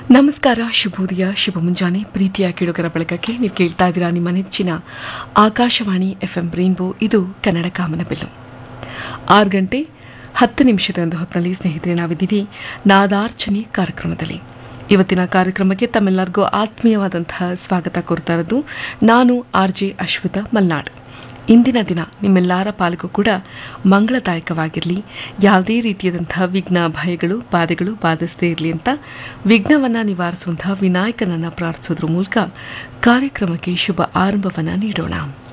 ನಮಸ್ಕಾರ ಶುಭೋದಯ ಶುಭ ಮುಂಜಾನೆ ಪ್ರೀತಿಯ ಕೇಳುಗರ ಬಳಗಕ್ಕೆ ನೀವು ಕೇಳ್ತಾ ಇದ್ದೀರಾ ನಿಮ್ಮ ನೆಚ್ಚಿನ ಆಕಾಶವಾಣಿ ಎಫ್ ಎಂ ರೈನ್ಬೋ ಇದು ಕನ್ನಡ ಕಾಮನಬಿಲ್ಲು ಆರು ಗಂಟೆ ಹತ್ತು ನಿಮಿಷದ ಒಂದು ಹೊತ್ತಿನಲ್ಲಿ ಸ್ನೇಹಿತರೆ ನಾವಿದ್ದೀವಿ ನಾದಾರ್ಚನೆ ಕಾರ್ಯಕ್ರಮದಲ್ಲಿ ಇವತ್ತಿನ ಕಾರ್ಯಕ್ರಮಕ್ಕೆ ತಮ್ಮೆಲ್ಲರಿಗೂ ಆತ್ಮೀಯವಾದಂತಹ ಸ್ವಾಗತ ಕೋರ್ತಾ ಇರೋದು ನಾನು ಆರ್ ಜೆ ಅಶ್ವಿತಾ ಮಲ್ನಾಡ್ ಇಂದಿನ ದಿನ ನಿಮ್ಮೆಲ್ಲರ ಪಾಲಿಗೂ ಕೂಡ ಮಂಗಳದಾಯಕವಾಗಿರಲಿ ಯಾವುದೇ ರೀತಿಯಾದಂತಹ ವಿಘ್ನ ಭಯಗಳು ಬಾಧೆಗಳು ಬಾಧಿಸದೇ ಇರಲಿ ಅಂತ ವಿಘ್ನವನ್ನು ನಿವಾರಿಸುವಂತಹ ವಿನಾಯಕನನ್ನು ಪ್ರಾರ್ಥಿಸೋದ್ರ ಮೂಲಕ ಕಾರ್ಯಕ್ರಮಕ್ಕೆ ಶುಭ ಆರಂಭವನ್ನು ನೀಡೋಣ